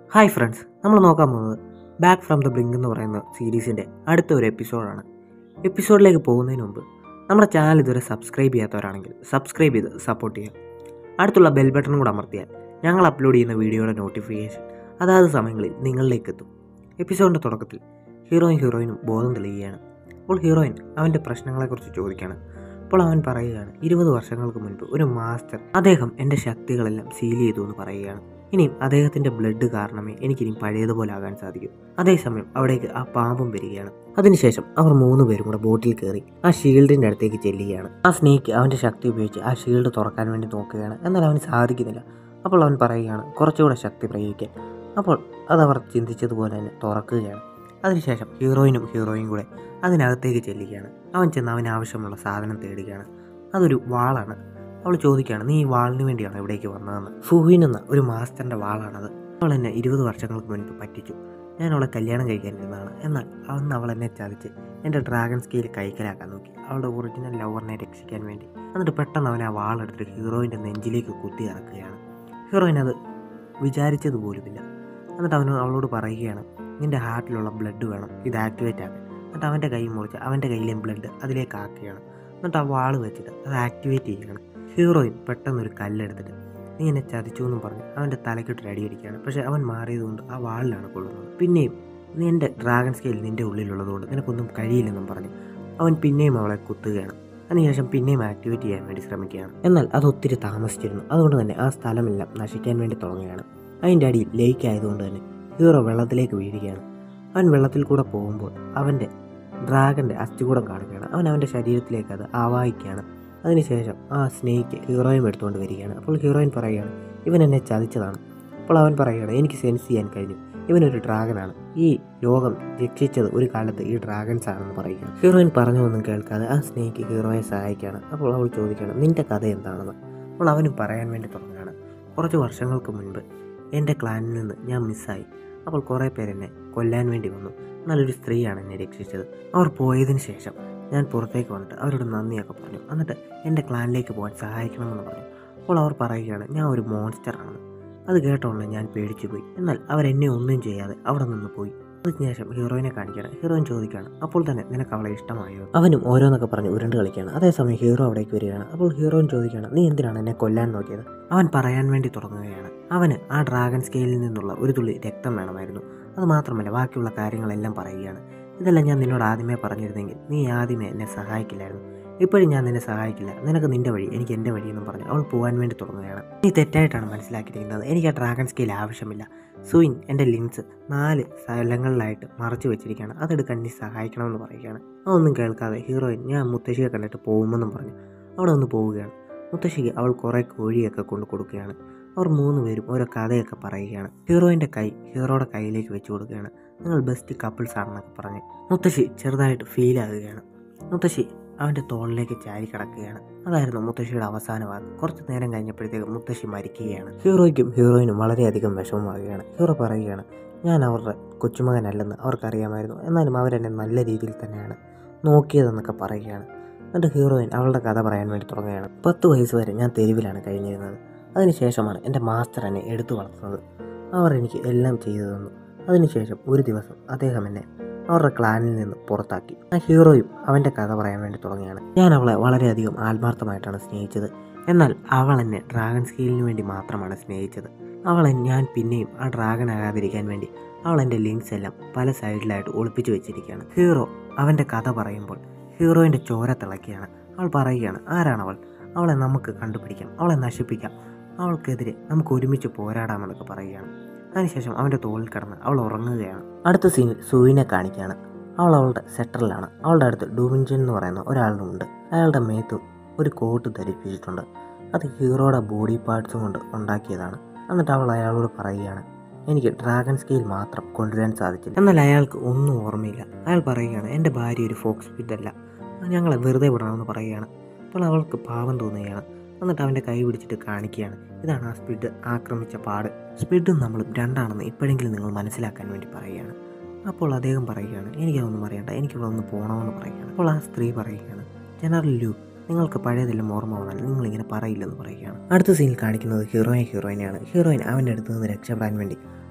hi friends നമ്മൾ നോക്കാൻ പോകുന്നത് ബാക്ക് ഫ്രം ദ ബ്ലിങ്ക് എന്ന് പറയുന്ന സീരീസിൻ്റെ അടുത്ത ഒരു എപ്പിസോഡാണ് എപ്പിസോഡിലേക്ക് പോകുന്നതിന് മുമ്പ് നമ്മുടെ ചാനൽ ഇതുവരെ സബ്സ്ക്രൈബ് ചെയ്യാത്തവരാണെങ്കിൽ സബ്സ്ക്രൈബ് ചെയ്ത് സപ്പോർട്ട് ചെയ്യുക അടുത്തുള്ള ബെൽ ബട്ടണും കൂടെ അമർത്തിയാൽ ഞങ്ങൾ അപ്ലോഡ് ചെയ്യുന്ന വീഡിയോയുടെ നോട്ടിഫിക്കേഷൻ അതാത് സമയങ്ങളിൽ നിങ്ങളിലേക്ക് എത്തും എപ്പിസോഡിൻ്റെ തുടക്കത്തിൽ ഹീറോയും ഹീറോയിനും ബോധം തെളിയുകയാണ് അപ്പോൾ ഹീറോയിൻ അവൻ്റെ പ്രശ്നങ്ങളെക്കുറിച്ച് ചോദിക്കുകയാണ് അപ്പോൾ അവൻ പറയുകയാണ് ഇരുപത് വർഷങ്ങൾക്ക് മുൻപ് ഒരു മാസ്റ്റർ അദ്ദേഹം എൻ്റെ ശക്തികളെല്ലാം സീൽ ചെയ്തു എന്ന് പറയുകയാണ് ഇനിയും അദ്ദേഹത്തിൻ്റെ ബ്ലഡ് കാരണമേ എനിക്കിനി പഴയതുപോലെ ആകാൻ സാധിക്കൂ അതേസമയം അവിടേക്ക് ആ പാമ്പും വരികയാണ് അതിനുശേഷം അവർ മൂന്ന് പേരും കൂടെ ബോട്ടിൽ കയറി ആ ഷീൽഡിൻ്റെ അടുത്തേക്ക് ചെല്ലുകയാണ് ആ സ്നേക്ക് അവൻ്റെ ശക്തി ഉപയോഗിച്ച് ആ ഷീൽഡ് തുറക്കാൻ വേണ്ടി നോക്കുകയാണ് എന്നാൽ അവന് സാധിക്കുന്നില്ല അപ്പോൾ അവൻ പറയുകയാണ് കുറച്ചുകൂടെ ശക്തി പ്രയോഗിക്കാൻ അപ്പോൾ അതവർ ചിന്തിച്ചതുപോലെ തന്നെ തുറക്കുകയാണ് അതിനുശേഷം ഹീറോയിനും ഹീറോയും കൂടെ അതിനകത്തേക്ക് ചെല്ലുകയാണ് അവൻ ചെന്ന് അവന് ആവശ്യമുള്ള സാധനം തേടുകയാണ് അതൊരു വാളാണ് അവൾ ചോദിക്കുകയാണ് നീ ഈ വാളിന് വേണ്ടിയാണോ ഇവിടേക്ക് വന്നതെന്ന് ഫുഹീൻ എന്ന ഒരു മാസ്റ്ററിൻ്റെ വാളാണത് അവൾ എന്നെ ഇരുപത് വർഷങ്ങൾക്ക് മുൻപ് പറ്റിച്ചു ഞാൻ അവളെ കല്യാണം കഴിക്കാനിരുന്നതാണ് എന്നാൽ അന്ന് അവൾ എന്നെ ചതിച്ച് എൻ്റെ ഡ്രാഗൺ സ്കെയിൽ കൈക്കലാക്കാൻ നോക്കി അവളുടെ ഒറിജിനൽ ലവറിനെ രക്ഷിക്കാൻ വേണ്ടി എന്നിട്ട് പെട്ടെന്ന് അവൻ ആ വാളെടുത്തിട്ട് ഹീറോയിൻ്റെ നെഞ്ചിലേക്ക് കുത്തി ഇറക്കുകയാണ് ഹീറോയിൻ അത് വിചാരിച്ചത് പോലുമില്ല എന്നിട്ട് അവൻ അവളോട് പറയുകയാണ് നിൻ്റെ ഹാർട്ടിലുള്ള ബ്ലഡ് വേണം ഇത് ആക്ടിവേറ്റ് ആക്കാൻ എന്നിട്ട് അവൻ്റെ കൈ മുറിച്ച് അവൻ്റെ കയ്യിലെയും ബ്ലഡ് അതിലേക്ക് ആക്കുകയാണ് എന്നിട്ട് ആ വാള് വെച്ചിട്ട് അത് ആക്ടിവേറ്റ് ചെയ്യുകയാണ് ഹീറോയിൻ പെട്ടെന്ന് ഒരു കല്ലെടുത്തിട്ട് നീ എന്നെ ചതിച്ചു എന്നും പറഞ്ഞ് അവൻ്റെ തലക്കിട്ടൊരു അടിയടിക്കുകയാണ് പക്ഷേ അവൻ മാറിയതുകൊണ്ട് ആ വാളിലാണ് കൊള്ളുന്നത് പിന്നെയും നീ എൻ്റെ ഡ്രാഗൺ സ്കെയിൽ നിൻ്റെ ഉള്ളിലുള്ളതുകൊണ്ട് നിനക്കൊന്നും കഴിയില്ലെന്നും പറഞ്ഞ് അവൻ പിന്നെയും അവളെ കുത്തുകയാണ് അതിനുശേഷം പിന്നെയും ആക്ടിവേറ്റ് ചെയ്യാൻ വേണ്ടി ശ്രമിക്കുകയാണ് എന്നാൽ അത് ഒത്തിരി താമസിച്ചിരുന്നു അതുകൊണ്ട് തന്നെ ആ സ്ഥലമെല്ലാം നശിക്കാൻ വേണ്ടി തുടങ്ങുകയാണ് അതിൻ്റെ അടിയിൽ ലേക്ക് ആയതുകൊണ്ട് തന്നെ ഹീറോ വെള്ളത്തിലേക്ക് വീഴുകയാണ് അവൻ വെള്ളത്തിൽ കൂടെ പോകുമ്പോൾ അവൻ്റെ ഡ്രാഗൻ്റെ അസ്ഥികൂടം കാണുകയാണ് അവൻ അവൻ്റെ ശരീരത്തിലേക്ക് അത് ആവാഹിക്കുകയാണ് അതിനുശേഷം ആ സ്നേഹിക്ക് ഹീറോയിൻ എടുത്തുകൊണ്ട് വരികയാണ് അപ്പോൾ ഹീറോയിൻ പറയുകയാണ് ഇവൻ എന്നെ ചതിച്ചതാണ് അപ്പോൾ അവൻ പറയുകയാണ് എനിക്ക് സെൻസ് ചെയ്യാൻ കഴിഞ്ഞു ഇവനൊരു ഡ്രാഗനാണ് ഈ ലോകം രക്ഷിച്ചത് ഒരു കാലത്ത് ഈ ഡ്രാഗൺസ് ആണെന്ന് പറയുകയാണ് ഹീറോയിൻ പറഞ്ഞതൊന്നും കേൾക്കാതെ ആ സ്നേഹിക്ക് ഹീറോയെ സഹായിക്കുകയാണ് അപ്പോൾ അവൾ ചോദിക്കുകയാണ് നിന്റെ കഥ എന്താണെന്ന് അപ്പോൾ അവനും പറയാൻ വേണ്ടി തുടങ്ങുകയാണ് കുറച്ച് വർഷങ്ങൾക്ക് മുൻപ് എൻ്റെ ക്ലാനിൽ നിന്ന് ഞാൻ മിസ്സായി അപ്പോൾ കുറേ പേരെന്നെ കൊല്ലാൻ വേണ്ടി വന്നു നല്ലൊരു സ്ത്രീയാണ് എന്നെ രക്ഷിച്ചത് അവർ പോയതിന് ശേഷം ഞാൻ പുറത്തേക്ക് വന്നിട്ട് അവരോട് നന്ദിയൊക്കെ പറഞ്ഞു എന്നിട്ട് എൻ്റെ ക്ലാനിലേക്ക് പോകാൻ സഹായിക്കണമെന്ന് പറഞ്ഞു അപ്പോൾ അവർ പറയുകയാണ് ഞാൻ ഒരു മോൺസ്റ്റർ ആണെന്ന് അത് കേട്ടോളെ ഞാൻ പേടിച്ചു പോയി എന്നാൽ അവരെന്നെ ഒന്നും ചെയ്യാതെ അവിടെ നിന്ന് പോയി അതിനുശേഷം ഹീറോയിനെ കാണിക്കുകയാണ് ഹീറോയിൻ ചോദിക്കുകയാണ് അപ്പോൾ തന്നെ നിനക്ക് അവളെ ഇഷ്ടമായോ അവനും ഓരോന്നൊക്കെ പറഞ്ഞ് ഉരുണ്ട് കളിക്കുകയാണ് അതേസമയം ഹീറോ അവിടേക്ക് വരികയാണ് അപ്പോൾ ഹീറോയിൻ ചോദിക്കുകയാണ് നീ എന്തിനാണ് എന്നെ കൊല്ലാൻ നോക്കിയത് അവൻ പറയാൻ വേണ്ടി തുടങ്ങുകയാണ് അവന് ആ ഡ്രാഗൺ സ്കെയിലിൽ നിന്നുള്ള ഒരു തുള്ളി രക്തം വേണമായിരുന്നു അത് മാത്രമല്ല ബാക്കിയുള്ള കാര്യങ്ങളെല്ലാം പറയുകയാണ് ഇതെല്ലാം ഞാൻ നിന്നോട് ആദ്യമേ പറഞ്ഞിരുന്നെങ്കിൽ നീ ആദ്യമേ എന്നെ സഹായിക്കില്ലായിരുന്നു ഇപ്പോഴും ഞാൻ നിന്നെ സഹായിക്കില്ല നിനക്ക് നിന്റെ വഴി എനിക്ക് എൻ്റെ വഴി എന്നും പറഞ്ഞ് അവൾ പോകാൻ വേണ്ടി തുടങ്ങുകയാണ് നീ തെറ്റായിട്ടാണ് മനസ്സിലാക്കിയിരിക്കുന്നത് എനിക്ക് ആ ഡ്രാഗൺ സ്കെയിൽ ആവശ്യമില്ല സൂയിൻ എൻ്റെ ലിൻസ് നാല് സ്ഥലങ്ങളിലായിട്ട് മറച്ചു വെച്ചിരിക്കുകയാണ് അതെടുക്കാൻ നീ സഹായിക്കണമെന്ന് പറയുകയാണ് അതൊന്നും കേൾക്കാതെ ഹീറോയിൻ ഞാൻ മുത്തശ്ശിയെ കണ്ടിട്ട് പോകുമെന്നും പറഞ്ഞു അവിടെ നിന്ന് പോവുകയാണ് മുത്തശ്ശിക്ക് അവൾ കുറേ കോഴിയൊക്കെ കൊണ്ട് കൊടുക്കുകയാണ് അവർ മൂന്ന് പേരും ഓരോ കഥയൊക്കെ പറയുകയാണ് ഹീറോയിൻ്റെ കൈ ഹീറോയുടെ കയ്യിലേക്ക് വെച്ച് കൊടുക്കുകയാണ് നിങ്ങൾ ബെസ്റ്റ് കപ്പിൾസ് ആണെന്നൊക്കെ പറഞ്ഞ് മുത്തശ്ശി ചെറുതായിട്ട് ഫീൽ ആകുകയാണ് മുത്തശ്ശി അവൻ്റെ തോളിലേക്ക് ചാരി കിടക്കുകയാണ് അതായിരുന്നു മുത്തശ്ശിയുടെ അവസാന വാക്ക് കുറച്ച് നേരം കഴിഞ്ഞപ്പോഴത്തേക്ക് മുത്തശ്ശി മരിക്കുകയാണ് ഹീറോയ്ക്കും ഹീറോയിനും വളരെയധികം വിഷമമാകുകയാണ് ഹീറോ പറയുകയാണ് ഞാൻ അവരുടെ കൊച്ചുമകനല്ലെന്ന് അവർക്കറിയാമായിരുന്നു എന്നാലും അവരെന്നെ നല്ല രീതിയിൽ തന്നെയാണ് നോക്കിയതെന്നൊക്കെ പറയുകയാണ് എന്നിട്ട് ഹീറോയിൻ അവളുടെ കഥ പറയാൻ വേണ്ടി തുടങ്ങുകയാണ് പത്ത് വയസ്സ് വരെ ഞാൻ തെരുവിലാണ് കഴിഞ്ഞിരുന്നത് അതിനുശേഷമാണ് എൻ്റെ മാസ്റ്റർ എന്നെ എടുത്തു വളർത്തുന്നത് അവർ എനിക്ക് എല്ലാം ചെയ്തു തന്നു അതിനുശേഷം ഒരു ദിവസം അദ്ദേഹം എന്നെ അവരുടെ ക്ലാനിൽ നിന്ന് പുറത്താക്കി ആ ഹീറോയും അവൻ്റെ കഥ പറയാൻ വേണ്ടി തുടങ്ങിയാണ് ഞാൻ അവളെ വളരെയധികം ആത്മാർത്ഥമായിട്ടാണ് സ്നേഹിച്ചത് എന്നാൽ അവൾ എന്നെ ഡ്രാഗൺ സ്കെയിലിന് വേണ്ടി മാത്രമാണ് സ്നേഹിച്ചത് അവളെ ഞാൻ പിന്നെയും ആ ഡ്രാഗൺ ആകാതിരിക്കാൻ വേണ്ടി അവൾ എൻ്റെ ലിങ്ക്സ് എല്ലാം പല സൈഡിലായിട്ട് ഒളിപ്പിച്ചു വെച്ചിരിക്കുകയാണ് ഹീറോ അവൻ്റെ കഥ പറയുമ്പോൾ ഹീറോയിൻ്റെ ചോര തിളക്കിയാണ് അവൾ പറയുകയാണ് ആരാണവൾ അവളെ നമുക്ക് കണ്ടുപിടിക്കാം അവളെ നശിപ്പിക്കാം അവൾക്കെതിരെ നമുക്ക് ഒരുമിച്ച് പോരാടാമെന്നൊക്കെ പറയുകയാണ് അതിനുശേഷം അവൻ്റെ തോളിൽ കിടന്ന് അവൾ ഉറങ്ങുകയാണ് അടുത്ത സീനിൽ സൂയിനെ കാണിക്കുകയാണ് അവൾ അവളുടെ സെറ്ററിലാണ് അവളുടെ അടുത്ത് ഡൂമിൻജൻ എന്ന് പറയുന്ന ഒരാളുണ്ട് അയാളുടെ മേത്തും ഒരു കോട്ട് ധരിപ്പിച്ചിട്ടുണ്ട് അത് ഹീറോയുടെ ബോഡി പാർട്സും കൊണ്ട് ഉണ്ടാക്കിയതാണ് എന്നിട്ട് അവൾ അയാളോട് പറയുകയാണ് എനിക്ക് ഡ്രാഗൺ സ്കെയിൽ മാത്രം കൊണ്ടുവരാൻ സാധിച്ചില്ല എന്നാൽ അയാൾക്ക് ഒന്നും ഓർമ്മയില്ല അയാൾ പറയുകയാണ് എൻ്റെ ഭാര്യ ഒരു ഫോക്സ് സ്പിഡ് അല്ല ഞങ്ങളെ വെറുതെ വിടണമെന്ന് പറയുകയാണ് അപ്പോൾ അവൾക്ക് പാവം തോന്നുകയാണ് എന്നിട്ട് അവൻ്റെ കൈ പിടിച്ചിട്ട് കാണിക്കുകയാണ് ഇതാണ് ആ സ്പിഡ് ആക്രമിച്ച പാട് സ്പിഡും നമ്മളും രണ്ടാണെന്ന് ഇപ്പോഴെങ്കിലും നിങ്ങൾ മനസ്സിലാക്കാൻ വേണ്ടി പറയുകയാണ് അപ്പോൾ അദ്ദേഹം പറയുകയാണ് എനിക്കതൊന്നും അറിയണ്ട എനിക്കിവിടെ ഒന്ന് പോകണമെന്ന് പറയുകയാണ് അപ്പോൾ ആ സ്ത്രീ പറയുകയാണ് ജനറൽ ലു നിങ്ങൾക്ക് പഴയതെല്ലാം ഓർമ്മ വന്നാൽ നിങ്ങളിങ്ങനെ പറയില്ലെന്ന് പറയുകയാണ് അടുത്ത സീനിൽ കാണിക്കുന്നത് ഹീറോയിൻ ഹീറോയിനെയാണ് ഹീറോയിൻ അവൻ്റെ അടുത്ത് നിന്ന് രക്ഷപ്പെടാൻ വേണ്ടി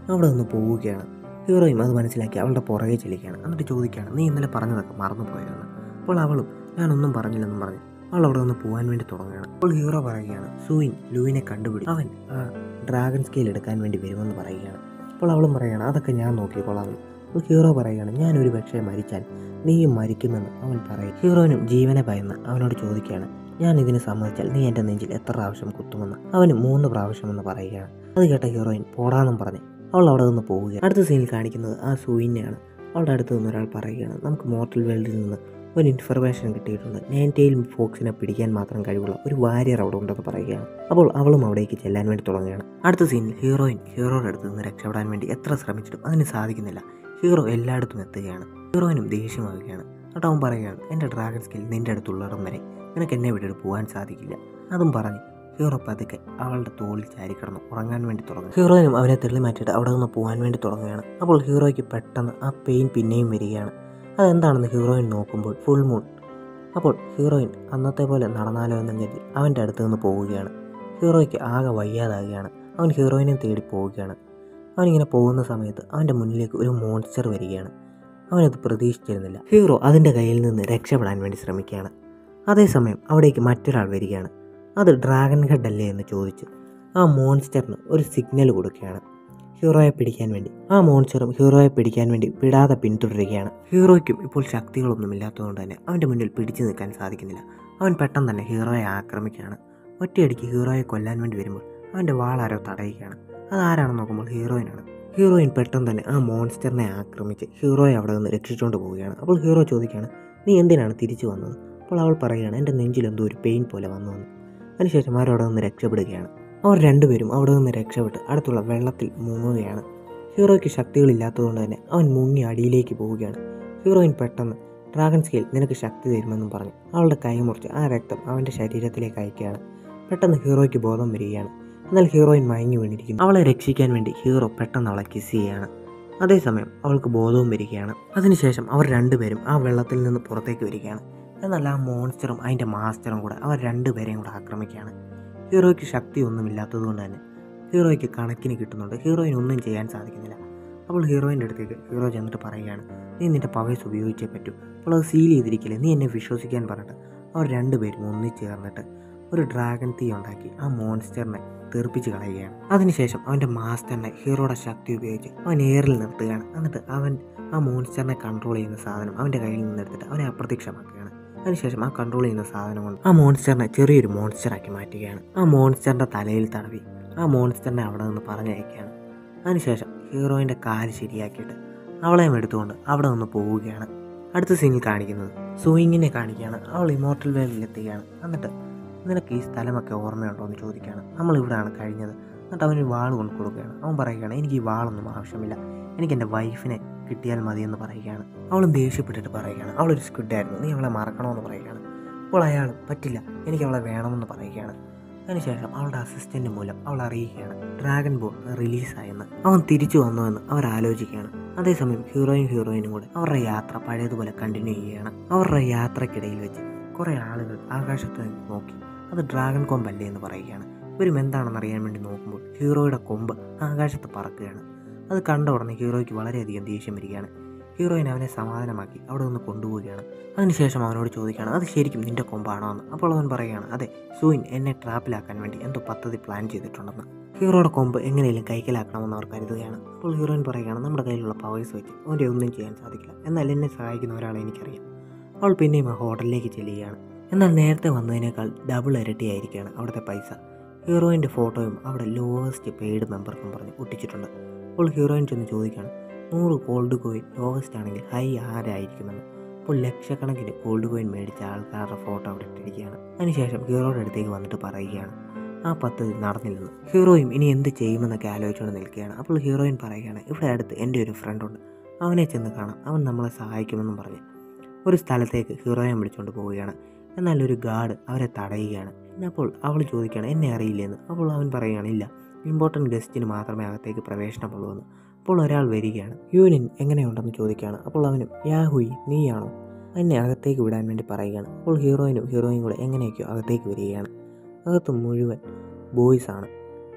അവിടെ നിന്ന് പോവുകയാണ് ഹീറോയും അത് മനസ്സിലാക്കി അവളുടെ പുറകെ ചെല്ലുകയാണ് എന്നിട്ട് ചോദിക്കുകയാണ് നീ ഇന്നലെ പറഞ്ഞതൊക്കെ മറന്നു പോയതെന്ന് അപ്പോൾ അവളും ഞാനൊന്നും പറഞ്ഞില്ലെന്നും പറഞ്ഞു അവൾ അവിടെ നിന്ന് പോകാൻ വേണ്ടി തുടങ്ങുകയാണ് അപ്പോൾ ഹീറോ പറയുകയാണ് സൂയിൻ ലൂവിനെ കണ്ടുപിടി അവൻ ആ ഡ്രാഗൺ സ്കെയിൽ എടുക്കാൻ വേണ്ടി വരുമെന്ന് പറയുകയാണ് അപ്പോൾ അവളും പറയുകയാണ് അതൊക്കെ ഞാൻ നോക്കിക്കോളാം അപ്പോൾ ഹീറോ പറയുകയാണ് ഞാനൊരു പക്ഷേ മരിച്ചാൽ നീയും മരിക്കുമെന്ന് അവൻ പറയും ഹീറോയിനും ജീവനെ ഭയന്ന് അവനോട് ചോദിക്കുകയാണ് ഞാൻ ഇതിന് സമ്മതിച്ചാൽ നീ എൻ്റെ നെഞ്ചിൽ എത്ര പ്രാവശ്യം കുത്തുമെന്ന് അവന് മൂന്ന് പ്രാവശ്യമെന്ന് പറയുകയാണ് അത് കേട്ട ഹീറോയിൻ പോടാന്നും പറഞ്ഞ് അവൾ അവിടെ നിന്ന് പോവുകയാണ് അടുത്ത സീനിൽ കാണിക്കുന്നത് ആ സൂയിനെയാണ് അവളുടെ അടുത്ത് നിന്ന് ഒരാൾ പറയുകയാണ് നമുക്ക് മോർട്ടൽ വേൾഡിൽ നിന്ന് ഒരു ഇൻഫർമേഷൻ കിട്ടിയിട്ടുണ്ട് നയൻറ്റെയിൽ ഫോക്സിനെ പിടിക്കാൻ മാത്രം കഴിവുള്ള ഒരു വാരിയർ അവിടെ ഉണ്ടെന്ന് പറയുകയാണ് അപ്പോൾ അവളും അവിടേക്ക് ചെല്ലാൻ വേണ്ടി തുടങ്ങുകയാണ് അടുത്ത സീനിൽ ഹീറോയിൻ ഹീറോയുടെ അടുത്ത് നിന്ന് രക്ഷപ്പെടാൻ വേണ്ടി എത്ര ശ്രമിച്ചിട്ടും അതിന് സാധിക്കുന്നില്ല ഹീറോ എല്ലായിടത്തും എത്തുകയാണ് ഹീറോയിനും ദേഷ്യമാവുകയാണ് എന്നിട്ട് അവൻ പറയുകയാണ് എൻ്റെ ഡ്രാഗൺ സ്കിൽ നിൻ്റെ അടുത്തുള്ളിടം വരെ നിനക്ക് എന്നെ വിട്ടിട്ട് പോകാൻ സാധിക്കില്ല അതും പറഞ്ഞ് ഹീറോ പതുക്കെ അവളുടെ തോളിൽ ചാരിക്കിടന്ന് ഉറങ്ങാൻ വേണ്ടി തുടങ്ങും ഹീറോയിനും അവനെ തെള്ളി മാറ്റിയിട്ട് അവിടെ നിന്ന് പോകാൻ വേണ്ടി തുടങ്ങുകയാണ് അപ്പോൾ ഹീറോയ്ക്ക് പെട്ടെന്ന് ആ പെയിൻ പിന്നെയും വരികയാണ് അതെന്താണെന്ന് ഹീറോയിൻ നോക്കുമ്പോൾ ഫുൾ മൂൺ അപ്പോൾ ഹീറോയിൻ അന്നത്തെ പോലെ നടന്നാലോ എന്നും കരുതി അവൻ്റെ അടുത്ത് നിന്ന് പോവുകയാണ് ഹീറോയ്ക്ക് ആകെ വയ്യാതാകുകയാണ് അവൻ ഹീറോയിനെ തേടി പോവുകയാണ് അവനിങ്ങനെ പോകുന്ന സമയത്ത് അവൻ്റെ മുന്നിലേക്ക് ഒരു മോൺസ്റ്റർ വരികയാണ് അവനത് പ്രതീക്ഷിച്ചിരുന്നില്ല ഹീറോ അതിൻ്റെ കയ്യിൽ നിന്ന് രക്ഷപ്പെടാൻ വേണ്ടി ശ്രമിക്കുകയാണ് അതേസമയം അവിടേക്ക് മറ്റൊരാൾ വരികയാണ് അത് ഡ്രാഗൺ ഹെഡ് അല്ലേ എന്ന് ചോദിച്ച് ആ മോൺസ്റ്ററിന് ഒരു സിഗ്നൽ കൊടുക്കുകയാണ് ഹീറോയെ പിടിക്കാൻ വേണ്ടി ആ മോൺസ്റ്ററും ഹീറോയെ പിടിക്കാൻ വേണ്ടി വിടാതെ പിന്തുടരുകയാണ് ഹീറോയ്ക്കും ഇപ്പോൾ ശക്തികളൊന്നും ഇല്ലാത്തതുകൊണ്ട് തന്നെ അവൻ്റെ മുന്നിൽ പിടിച്ചു നിൽക്കാൻ സാധിക്കുന്നില്ല അവൻ പെട്ടെന്ന് തന്നെ ഹീറോയെ ആക്രമിക്കുകയാണ് ഒറ്റയടിക്ക് ഹീറോയെ കൊല്ലാൻ വേണ്ടി വരുമ്പോൾ അവൻ്റെ വാളാരോ തടയുകയാണ് അതാരാണെന്ന് നോക്കുമ്പോൾ ഹീറോയിനാണ് ഹീറോയിൻ പെട്ടെന്ന് തന്നെ ആ മോൺസ്റ്ററിനെ ആക്രമിച്ച് ഹീറോയെ അവിടെ നിന്ന് രക്ഷിച്ചുകൊണ്ട് പോവുകയാണ് അപ്പോൾ ഹീറോ ചോദിക്കുകയാണ് നീ എന്തിനാണ് തിരിച്ചു വന്നത് അപ്പോൾ അവൾ പറയുകയാണ് എൻ്റെ നെഞ്ചിൽ എന്തോ ഒരു പെയിൻ പോലെ വന്നു വന്നു അതിനുശേഷം അവരവിടെ നിന്ന് രക്ഷപ്പെടുകയാണ് അവർ രണ്ടുപേരും അവിടെ നിന്ന് രക്ഷപ്പെട്ട് അടുത്തുള്ള വെള്ളത്തിൽ മുങ്ങുകയാണ് ഹീറോയ്ക്ക് ശക്തികളില്ലാത്തതുകൊണ്ട് തന്നെ അവൻ മുങ്ങി അടിയിലേക്ക് പോവുകയാണ് ഹീറോയിൻ പെട്ടെന്ന് ഡ്രാഗൺ സ്കെയിൽ നിനക്ക് ശക്തി തരുമെന്നും പറഞ്ഞു അവളുടെ കൈ മുറിച്ച് ആ രക്തം അവൻ്റെ ശരീരത്തിലേക്ക് അയക്കുകയാണ് പെട്ടെന്ന് ഹീറോയ്ക്ക് ബോധം വരികയാണ് എന്നാൽ ഹീറോയിൻ മയങ്ങി വീണിരിക്കുന്നു അവളെ രക്ഷിക്കാൻ വേണ്ടി ഹീറോ പെട്ടെന്ന് അവളെ കിസ് ചെയ്യുകയാണ് അതേസമയം അവൾക്ക് ബോധവും വരികയാണ് അതിനുശേഷം അവർ രണ്ടുപേരും ആ വെള്ളത്തിൽ നിന്ന് പുറത്തേക്ക് വരികയാണ് എന്നാൽ ആ മോൺസ്റ്ററും അതിൻ്റെ മാസ്റ്ററും കൂടെ അവർ രണ്ടുപേരെയും കൂടെ ആക്രമിക്കുകയാണ് ഹീറോയ്ക്ക് ശക്തിയൊന്നും കൊണ്ട് തന്നെ ഹീറോയ്ക്ക് കണക്കിന് കിട്ടുന്നുണ്ട് ഹീറോയിന് ഒന്നും ചെയ്യാൻ സാധിക്കുന്നില്ല അപ്പോൾ ഹീറോയിൻ്റെ അടുത്തേക്ക് ഹീറോ ചെന്നിട്ട് പറയുകയാണ് നീ നിൻ്റെ പവേഴ്സ് ഉപയോഗിച്ചേ പറ്റൂ അപ്പോൾ അത് സീൽ ചെയ്തിരിക്കില്ലേ നീ എന്നെ വിശ്വസിക്കാൻ പറഞ്ഞിട്ട് അവർ രണ്ടുപേരും ഒന്നിച്ചേർന്നിട്ട് ഒരു ഡ്രാഗൺ തീ ഉണ്ടാക്കി ആ മോൺസ്റ്ററിനെ തെറിപ്പിച്ച് കളയുകയാണ് അതിനുശേഷം അവൻ്റെ മാസ്റ്ററിനെ ഹീറോയുടെ ശക്തി ഉപയോഗിച്ച് അവൻ എയറിൽ നിർത്തുകയാണ് എന്നിട്ട് അവൻ ആ മോൺസ്റ്ററിനെ കൺട്രോൾ ചെയ്യുന്ന സാധനം അവൻ്റെ കയ്യിൽ നിന്ന് എടുത്തിട്ട് അവനെ അപ്രത്യക്ഷമാക്കുകയാണ് അതിനുശേഷം ആ കൺട്രോൾ ചെയ്യുന്ന സാധനം കൊണ്ട് ആ മോൺസ്റ്ററിനെ ചെറിയൊരു മോൺസ്റ്ററാക്കി മാറ്റുകയാണ് ആ മോൺസ്റ്ററിൻ്റെ തലയിൽ തടവി ആ മോൺസ്റ്ററിനെ അവിടെ നിന്ന് പറഞ്ഞയക്കുകയാണ് അതിനുശേഷം ഹീറോയിൻ്റെ കാല് ശരിയാക്കിയിട്ട് അവളെയും എടുത്തുകൊണ്ട് അവിടെ നിന്ന് പോവുകയാണ് അടുത്ത സീനിൽ കാണിക്കുന്നത് സൂയിങ്ങിനെ കാണിക്കുകയാണ് അവൾ ഇമോർട്ടൽ വേൾഡിലെത്തുകയാണ് എന്നിട്ട് നിനക്ക് ഈ സ്ഥലമൊക്കെ ഓർമ്മയുണ്ടോ എന്ന് ചോദിക്കുകയാണ് നമ്മൾ ഇവിടെയാണ് കഴിഞ്ഞത് എന്നിട്ട് അവനൊരു വാൾ കൊണ്ട് കൊടുക്കുകയാണ് അവൻ പറയുകയാണ് എനിക്ക് ഈ വാളൊന്നും ആവശ്യമില്ല എനിക്ക് എൻ്റെ വൈഫിനെ കിട്ടിയാൽ മതി എന്ന് പറയുകയാണ് അവളും ദേഷ്യപ്പെട്ടിട്ട് പറയുകയാണ് അവളൊരു സ്ക്വിഡായിരുന്നു നീ അവളെ മറക്കണമെന്ന് പറയുകയാണ് അപ്പോൾ അയാൾ പറ്റില്ല എനിക്ക് അവളെ വേണമെന്ന് പറയുകയാണ് അതിനുശേഷം അവളുടെ അസിസ്റ്റന്റ് മൂലം അവൾ അറിയിക്കുകയാണ് ഡ്രാഗൺ ബോൾ റിലീസായെന്ന് അവൻ തിരിച്ചു വന്നുവെന്ന് അവർ ആലോചിക്കുകയാണ് അതേസമയം ഹീറോയും ഹീറോയിനും കൂടെ അവരുടെ യാത്ര പഴയതുപോലെ കണ്ടിന്യൂ ചെയ്യുകയാണ് അവരുടെ യാത്രക്കിടയിൽ വെച്ച് കുറേ ആളുകൾ ആകാശത്ത് നിന്ന് നോക്കി അത് ഡ്രാഗൺ കൊമ്പല്ലേ എന്ന് പറയുകയാണ് ഇവരും എന്താണെന്ന് അറിയാൻ വേണ്ടി നോക്കുമ്പോൾ ഹീറോയുടെ കൊമ്പ് ആകാശത്ത് പറക്കുകയാണ് അത് കണ്ട ഉടനെ ഹീറോയ്ക്ക് വളരെയധികം ദേഷ്യം വരികയാണ് ഹീറോയിൻ അവനെ സമാധാനമാക്കി അവിടെ നിന്ന് കൊണ്ടുപോവുകയാണ് അതിനുശേഷം അവനോട് ചോദിക്കുകയാണ് അത് ശരിക്കും നിന്റെ കൊമ്പാണോ എന്ന് അപ്പോൾ അവൻ പറയുകയാണ് അതെ സൂയിൻ എന്നെ ട്രാപ്പിലാക്കാൻ വേണ്ടി എന്തോ പദ്ധതി പ്ലാൻ ചെയ്തിട്ടുണ്ടെന്ന് ഹീറോയുടെ കൊമ്പ് എങ്ങനെയും കൈക്കലാക്കണമെന്ന് അവർ കരുതുകയാണ് അപ്പോൾ ഹീറോയിൻ പറയുകയാണ് നമ്മുടെ കയ്യിലുള്ള പവേഴ്സ് വെച്ച് അവൻ്റെ ഒന്നും ചെയ്യാൻ സാധിക്കില്ല എന്നാൽ എന്നെ സഹായിക്കുന്ന ഒരാളെ എനിക്കറിയാം അവൾ പിന്നെയും ആ ഹോട്ടലിലേക്ക് ചെല്ലുകയാണ് എന്നാൽ നേരത്തെ വന്നതിനേക്കാൾ ഡബിൾ ഇരട്ടിയായിരിക്കുകയാണ് അവിടുത്തെ പൈസ ഹീറോയിൻ്റെ ഫോട്ടോയും അവിടെ ലോവസ്റ്റ് പെയ്ഡ് മെമ്പർക്കും പറഞ്ഞ് ഒട്ടിച്ചിട്ടുണ്ട് അപ്പോൾ ഹീറോയിൻ ചെന്ന് ചോദിക്കുകയാണ് നൂറ് ഗോൾഡ് കോയിൻ ലോവസ്റ്റ് ആണെങ്കിൽ ഹൈ ആരായിരിക്കുമെന്ന് അപ്പോൾ ലക്ഷക്കണക്കിന് ഗോൾഡ് കോയിൻ മേടിച്ച ആൾക്കാരുടെ ഫോട്ടോ അവിടെ ഇട്ടിരിക്കുകയാണ് അതിനുശേഷം ഹീറോയുടെ അടുത്തേക്ക് വന്നിട്ട് പറയുകയാണ് ആ പദ്ധതി നടന്നില്ലെന്ന് ഹീറോയും ഇനി എന്ത് ചെയ്യുമെന്നൊക്കെ ആലോചിച്ചുകൊണ്ട് നിൽക്കുകയാണ് അപ്പോൾ ഹീറോയിൻ പറയുകയാണ് ഇവിടെ അടുത്ത് എൻ്റെ ഒരു ഫ്രണ്ടുണ്ട് അവനെ ചെന്ന് കാണാം അവൻ നമ്മളെ സഹായിക്കുമെന്നും പറഞ്ഞ് ഒരു സ്ഥലത്തേക്ക് ഹീറോയെ വിളിച്ചുകൊണ്ട് പോവുകയാണ് എന്നാൽ ഒരു ഗാർഡ് അവരെ തടയുകയാണ് അപ്പോൾ അവൾ ചോദിക്കുകയാണ് എന്നെ അറിയില്ലെന്ന് അപ്പോൾ അവൻ പറയുകയാണ് ഇല്ല ഇമ്പോർട്ടൻറ്റ് ഗസ്റ്റിന് മാത്രമേ അകത്തേക്ക് പ്രവേശനമുള്ളൂ എന്ന് അപ്പോൾ ഒരാൾ വരികയാണ് യൂനിൻ എങ്ങനെയുണ്ടെന്ന് ചോദിക്കുകയാണ് അപ്പോൾ അവനും യാഹുയി നീയാണോ എന്നെ അകത്തേക്ക് വിടാൻ വേണ്ടി പറയുകയാണ് അപ്പോൾ ഹീറോയിനും ഹീറോയിനും കൂടെ എങ്ങനെയൊക്കെയോ അകത്തേക്ക് വരികയാണ് അകത്ത് മുഴുവൻ ബോയ്സ് ആണ്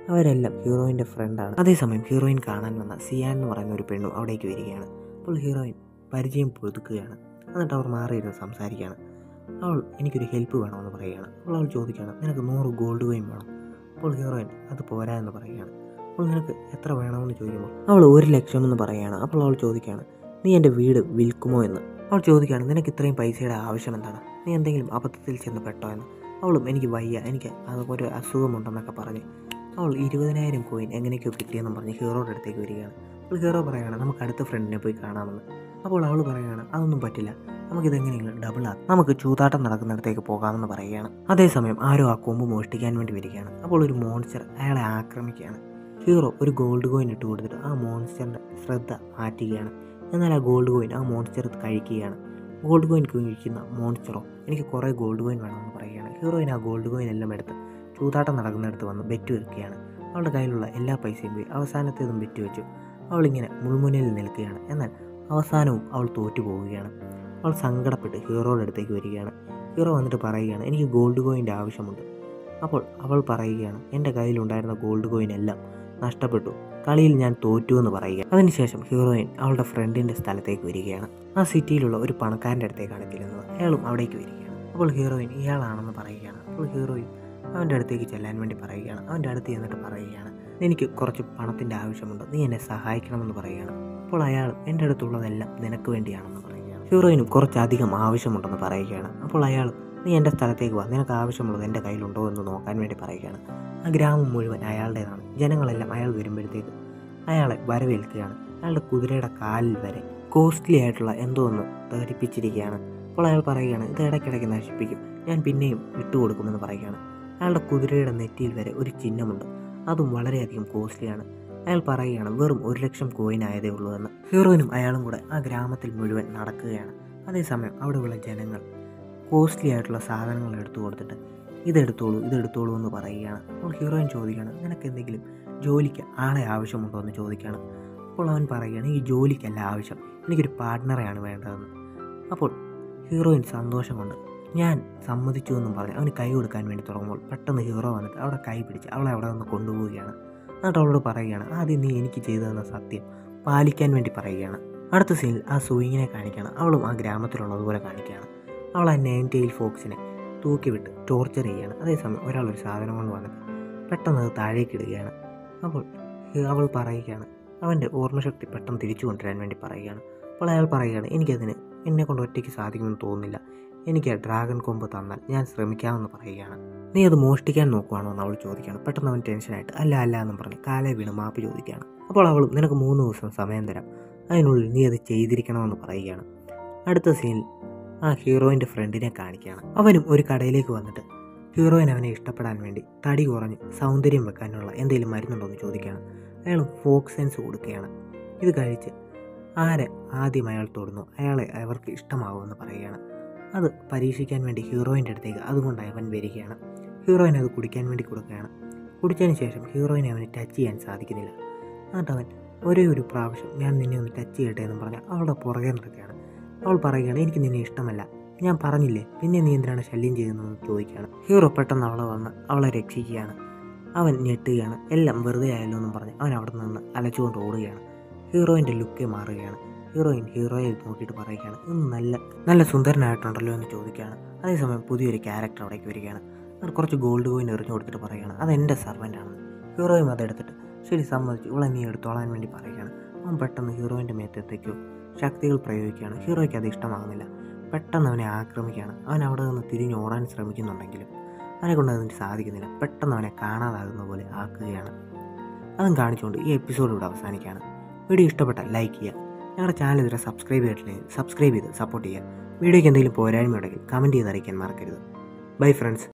അവരെല്ലാം ഹീറോയിൻ്റെ ഫ്രണ്ടാണ് അതേസമയം ഹീറോയിൻ കാണാൻ വന്ന സിയാൻ എന്ന് പറയുന്ന ഒരു പെണ്ണും അവിടേക്ക് വരികയാണ് അപ്പോൾ ഹീറോയിൻ പരിചയം പുതുക്കുകയാണ് എന്നിട്ട് അവർ മാറിയിരുന്ന് സംസാരിക്കുകയാണ് അവൾ എനിക്കൊരു ഹെൽപ്പ് വേണമെന്ന് പറയുകയാണ് അപ്പോൾ അവൾ ചോദിക്കുകയാണ് നിനക്ക് നൂറ് ഗോൾഡ് കോയിൻ വേണം അപ്പോൾ ഹീറോയിൻ അത് പോരാ എന്ന് പറയുകയാണ് അപ്പോൾ നിനക്ക് എത്ര വേണമെന്ന് ചോദിക്കുമ്പോൾ അവൾ ഒരു ലക്ഷം എന്ന് പറയുകയാണ് അപ്പോൾ അവൾ ചോദിക്കുകയാണ് നീ എൻ്റെ വീട് വിൽക്കുമോ എന്ന് അവൾ ചോദിക്കുകയാണ് നിനക്ക് ഇത്രയും പൈസയുടെ ആവശ്യം എന്താണ് നീ എന്തെങ്കിലും അബദ്ധത്തിൽ ചെന്ന് പെട്ടോ എന്ന് അവളും എനിക്ക് വയ്യ എനിക്ക് അതൊരു അസുഖമുണ്ടെന്നൊക്കെ പറഞ്ഞ് അവൾ ഇരുപതിനായിരം കോയിൻ എങ്ങനെയൊക്കെയോ കിട്ടിയെന്നും പറഞ്ഞ് ഹീറോയുടെ അടുത്തേക്ക് വരികയാണ് അപ്പോൾ ഹീറോ പറയുകയാണ് നമുക്ക് അടുത്ത ഫ്രണ്ടിനെ പോയി കാണാമെന്ന് അപ്പോൾ അവൾ പറയുകയാണ് അതൊന്നും പറ്റില്ല നമുക്കിതെങ്ങനെയെങ്കിലും ഡബിൾ ആക്കാം നമുക്ക് ചൂതാട്ടം നടക്കുന്നിടത്തേക്ക് പോകാമെന്ന് പറയുകയാണ് അതേസമയം ആരോ ആ കൊമ്പ് മോഷ്ടിക്കാൻ വേണ്ടി വരികയാണ് അപ്പോൾ ഒരു മോൺസ്റ്റർ അയാളെ ആക്രമിക്കുകയാണ് ഹീറോ ഒരു ഗോൾഡ് കോയിൻ ഇട്ട് കൊടുത്തിട്ട് ആ മോൺസ്റ്ററിൻ്റെ ശ്രദ്ധ മാറ്റുകയാണ് എന്നാൽ ആ ഗോൾഡ് കോയിൻ ആ മോൺസ്റ്റർ കഴിക്കുകയാണ് ഗോൾഡ് കോയിൻ കഴിക്കുന്ന മോൺസ്റ്ററോ എനിക്ക് കുറേ ഗോൾഡ് കോയിൻ വേണമെന്ന് പറയുകയാണ് ഹീറോയിൻ ആ ഗോൾഡ് കോയിൻ എല്ലാം എടുത്ത് ചൂതാട്ടം നടക്കുന്നിടത്ത് വന്ന് ബെറ്റ് വെക്കുകയാണ് അവളുടെ കയ്യിലുള്ള എല്ലാ പൈസയും പോയി അവസാനത്തേതും ബെറ്റ് വെച്ചു അവളിങ്ങനെ മുൾമുന്നിൽ നിൽക്കുകയാണ് എന്നാൽ അവസാനവും അവൾ തോറ്റു പോവുകയാണ് അവൾ സങ്കടപ്പെട്ട് ഹീറോയുടെ അടുത്തേക്ക് വരികയാണ് ഹീറോ വന്നിട്ട് പറയുകയാണ് എനിക്ക് ഗോൾഡ് കോയിൻ്റെ ആവശ്യമുണ്ട് അപ്പോൾ അവൾ പറയുകയാണ് എൻ്റെ കയ്യിലുണ്ടായിരുന്ന ഗോൾഡ് കോയിൻ എല്ലാം നഷ്ടപ്പെട്ടു കളിയിൽ ഞാൻ തോറ്റു എന്ന് പറയുക അതിനുശേഷം ഹീറോയിൻ അവളുടെ ഫ്രണ്ടിൻ്റെ സ്ഥലത്തേക്ക് വരികയാണ് ആ സിറ്റിയിലുള്ള ഒരു പണക്കാരൻ്റെ അടുത്തേക്കാണ് ചെല്ലുന്നത് അയാളും അവിടേക്ക് വരികയാണ് അപ്പോൾ ഹീറോയിൻ ഇയാളാണെന്ന് പറയുകയാണ് അപ്പോൾ ഹീറോയിൻ അവൻ്റെ അടുത്തേക്ക് ചെല്ലാൻ വേണ്ടി പറയുകയാണ് അവൻ്റെ അടുത്ത് ചെന്നിട്ട് പറയുകയാണ് എനിക്ക് കുറച്ച് പണത്തിൻ്റെ ആവശ്യമുണ്ട് നീ എന്നെ സഹായിക്കണമെന്ന് പറയുകയാണ് അപ്പോൾ അയാൾ എൻ്റെ അടുത്തുള്ളതെല്ലാം നിനക്ക് വേണ്ടിയാണെന്ന് പറയുകയാണ് ഹീറോയിനും കുറച്ചധികം ആവശ്യമുണ്ടെന്ന് പറയുകയാണ് അപ്പോൾ അയാൾ നീ എൻ്റെ സ്ഥലത്തേക്ക് വാ നിനക്ക് ആവശ്യമുള്ളത് എൻ്റെ കയ്യിലുണ്ടോ എന്ന് നോക്കാൻ വേണ്ടി പറയുകയാണ് ആ ഗ്രാമം മുഴുവൻ അയാളുടേതാണ് ജനങ്ങളെല്ലാം അയാൾ വരുമ്പോഴത്തേക്ക് അയാളെ വരവേൽക്കുകയാണ് അയാളുടെ കുതിരയുടെ കാലിൽ വരെ കോസ്റ്റ്ലി ആയിട്ടുള്ള എന്തോ ഒന്ന് ധരിപ്പിച്ചിരിക്കുകയാണ് അപ്പോൾ അയാൾ പറയുകയാണ് ഇത് ഇടയ്ക്കിടയ്ക്ക് നശിപ്പിക്കും ഞാൻ പിന്നെയും ഇട്ടുകൊടുക്കുമെന്ന് പറയുകയാണ് അയാളുടെ കുതിരയുടെ നെറ്റിയിൽ വരെ ഒരു ചിഹ്നമുണ്ട് അതും വളരെയധികം കോസ്റ്റ്ലിയാണ് അയാൾ പറയുകയാണ് വെറും ഒരു ലക്ഷം കോയിൻ ആയതേ ഉള്ളൂ എന്ന് ഹീറോയിനും അയാളും കൂടെ ആ ഗ്രാമത്തിൽ മുഴുവൻ നടക്കുകയാണ് അതേസമയം അവിടെയുള്ള ജനങ്ങൾ കോസ്റ്റ്ലി ആയിട്ടുള്ള സാധനങ്ങൾ എടുത്തു കൊടുത്തിട്ട് ഇതെടുത്തോളൂ ഇതെടുത്തോളൂ എന്ന് പറയുകയാണ് അപ്പോൾ ഹീറോയിൻ ചോദിക്കുകയാണ് നിനക്ക് എന്തെങ്കിലും ജോലിക്ക് ആളെ ആവശ്യമുണ്ടോ എന്ന് ചോദിക്കുകയാണ് അപ്പോൾ അവൻ പറയുകയാണ് ഈ ജോലിക്കല്ല ആവശ്യം എനിക്കൊരു പാർട്ട്ണറെയാണ് വേണ്ടതെന്ന് അപ്പോൾ ഹീറോയിൻ സന്തോഷം കൊണ്ട് ഞാൻ സമ്മതിച്ചു എന്നും പറഞ്ഞ് അവന് കൈ കൊടുക്കാൻ വേണ്ടി തുടങ്ങുമ്പോൾ പെട്ടെന്ന് ഹീറോ വന്നിട്ട് അവിടെ കൈ പിടിച്ച് അവളെ അവിടെ നിന്ന് കൊണ്ടുപോവുകയാണ് എന്നിട്ട് അവളോട് പറയുകയാണ് ആദ്യം നീ എനിക്ക് ചെയ്തു തന്ന സത്യം പാലിക്കാൻ വേണ്ടി പറയുകയാണ് അടുത്ത സീനിൽ ആ സൂയിങ്ങിനെ കാണിക്കുകയാണ് അവളും ആ ഗ്രാമത്തിലുള്ളതുപോലെ കാണിക്കുകയാണ് അവൾ ആ നയൻ ടെയിൽ ഫോക്സിനെ തൂക്കിവിട്ട് ടോർച്ചർ ചെയ്യുകയാണ് അതേസമയം ഒരാൾ ഒരു സാധനം കൊണ്ട് വന്നിട്ട് പെട്ടെന്ന് അത് താഴേക്ക് ഇടുകയാണ് അപ്പോൾ അവൾ പറയുകയാണ് അവൻ്റെ ഓർമ്മശക്തി പെട്ടെന്ന് തിരിച്ചു കൊണ്ടുവരാൻ വേണ്ടി പറയുകയാണ് അപ്പോൾ അയാൾ പറയുകയാണ് എനിക്കതിന് എന്നെ കൊണ്ട് ഒറ്റയ്ക്ക് സാധിക്കുമെന്ന് തോന്നുന്നില്ല എനിക്ക് ആ ഡ്രാഗൺ കൊമ്പ് തന്നാൽ ഞാൻ ശ്രമിക്കാമെന്ന് പറയുകയാണ് നീ അത് മോഷ്ടിക്കാൻ നോക്കുവാണോ എന്ന് അവൾ ചോദിക്കുകയാണ് പെട്ടെന്ന് അവൻ ടെൻഷനായിട്ട് അല്ല അല്ല എന്നും പറഞ്ഞ് കാലേ വീണ് മാപ്പ് ചോദിക്കുകയാണ് അപ്പോൾ അവളും നിനക്ക് മൂന്ന് ദിവസം സമയം തരാം അതിനുള്ളിൽ നീ അത് ചെയ്തിരിക്കണമെന്ന് പറയുകയാണ് അടുത്ത സീനിൽ ആ ഹീറോയിൻ്റെ ഫ്രണ്ടിനെ കാണിക്കുകയാണ് അവനും ഒരു കടയിലേക്ക് വന്നിട്ട് ഹീറോയിൻ അവനെ ഇഷ്ടപ്പെടാൻ വേണ്ടി തടി കുറഞ്ഞ് സൗന്ദര്യം വെക്കാനുള്ള എന്തെങ്കിലും മരുന്നുണ്ടോ എന്ന് ചോദിക്കുകയാണ് അയാൾ ഫോക്ക് സെൻസ് കൊടുക്കുകയാണ് ഇത് കഴിച്ച് ആരെ ആദ്യം അയാൾ തൊടുന്നു അയാളെ അവർക്ക് ഇഷ്ടമാകുമെന്ന് പറയുകയാണ് അത് പരീക്ഷിക്കാൻ വേണ്ടി ഹീറോയിൻ്റെ അടുത്തേക്ക് അതുകൊണ്ട് അവൻ വരികയാണ് ഹീറോയിൻ അത് കുടിക്കാൻ വേണ്ടി കൊടുക്കുകയാണ് കുടിച്ചതിന് ശേഷം ഹീറോയിനെ അവന് ടച്ച് ചെയ്യാൻ സാധിക്കുന്നില്ല എന്നിട്ട് അവൻ ഒരേ ഒരു പ്രാവശ്യം ഞാൻ നിന്നെ ഒന്ന് ടച്ച് ചെയ്യട്ടെ എന്ന് പറഞ്ഞാൽ അവളുടെ പുറകെ നടക്കുകയാണ് അവൾ പറയുകയാണ് എനിക്ക് നിന്നെ ഇഷ്ടമല്ല ഞാൻ പറഞ്ഞില്ലേ പിന്നെ നീ എന്തിനാണ് ശല്യം ചെയ്യുന്നതെന്ന് ചോദിക്കുകയാണ് ഹീറോ പെട്ടെന്ന് അവളെ വന്ന് അവളെ രക്ഷിക്കുകയാണ് അവൻ ഞെട്ടുകയാണ് എല്ലാം വെറുതെ ആയല്ലോ എന്നും പറഞ്ഞ് അവൻ അവിടെ നിന്ന് അലച്ചുകൊണ്ട് ഓടുകയാണ് ഹീറോയിൻ്റെ ലുക്കേ മാറുകയാണ് ഹീറോയിൻ ഹീറോയെ നോക്കിയിട്ട് പറയുകയാണ് ഇന്ന് നല്ല നല്ല സുന്ദരനായിട്ടുണ്ടല്ലോ എന്ന് ചോദിക്കുകയാണ് അതേസമയം പുതിയൊരു ക്യാരക്ടർ അവിടേക്ക് വരികയാണ് അവർ കുറച്ച് ഗോൾഡ് കോയിൻ എറിഞ്ഞു കൊടുത്തിട്ട് പറയുകയാണ് അത് എൻ്റെ സർവൻ്റ് ആണെന്ന് ഹീറോയും അതെടുത്തിട്ട് ശരി സമ്മതിച്ചു ഇവളെ നീ എടുത്തോളാൻ വേണ്ടി പറയുകയാണ് അവൻ പെട്ടെന്ന് ഹീറോയിൻ്റെ മേത്തെത്തേക്കോ ശക്തികൾ പ്രയോഗിക്കുകയാണ് ഹീറോയ്ക്ക് അത് ഇഷ്ടമാകുന്നില്ല പെട്ടെന്ന് അവനെ ആക്രമിക്കുകയാണ് അവൻ അവിടെ നിന്ന് തിരിഞ്ഞ് ഓടാൻ ശ്രമിക്കുന്നുണ്ടെങ്കിലും അവനെ കൊണ്ട് അതിന് സാധിക്കുന്നില്ല പെട്ടെന്ന് അവനെ കാണാതാകുന്ന പോലെ ആക്കുകയാണ് അതും കാണിച്ചുകൊണ്ട് ഈ എപ്പിസോഡ് ഇവിടെ അവസാനിക്കുകയാണ് വീഡിയോ ഇഷ്ടപ്പെട്ടാൽ ലൈക്ക് ചെയ്യുക ഞങ്ങളുടെ ചാനൽ ഇതുവരെ സബ്സ്ക്രൈബ് ചെയ്തിട്ടില്ലെങ്കിൽ സബ്സ്ക്രൈബ് ചെയ്ത് സപ്പോർട്ട് ചെയ്യുക വീഡിയോയ്ക്ക് എന്തെങ്കിലും പോരായ്മ ഉണ്ടെങ്കിൽ കമൻറ്റ് ചെയ്ത് അറിയിക്കാൻ മറക്കരുത് ബൈ ഫ്രണ്ട്സ്